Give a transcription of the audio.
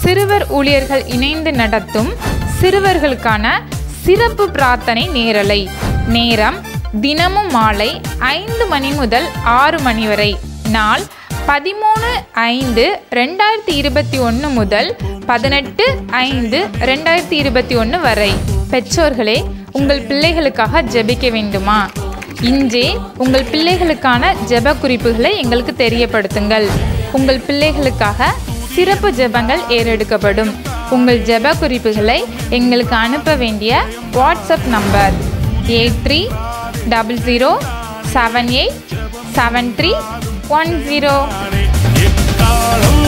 சிறுவர் ஊழியர்கள் இணைந்து நடத்தும் சிறுவர்களுக்கான சிறப்பு பிரார்த்தனை நேரலை நேரம் தினமும் மாலை ஐந்து மணி முதல் ஆறு மணி வரை நாள் பதிமூணு ஐந்து ரெண்டாயிரத்தி இருபத்தி ஒன்று முதல் பதினெட்டு ஐந்து ரெண்டாயிரத்தி இருபத்தி ஒன்று வரை பெற்றோர்களே உங்கள் பிள்ளைகளுக்காக ஜெபிக்க வேண்டுமா இன்றே உங்கள் பிள்ளைகளுக்கான ஜெப குறிப்புகளை எங்களுக்கு தெரியப்படுத்துங்கள் உங்கள் பிள்ளைகளுக்காக சிறப்பு ஜெபங்கள் ஏறெடுக்கப்படும் உங்கள் ஜெப குறிப்புகளை எங்களுக்கு அனுப்ப வேண்டிய WhatsApp number eight three double zero seven eight seven three one zero எக்காலம்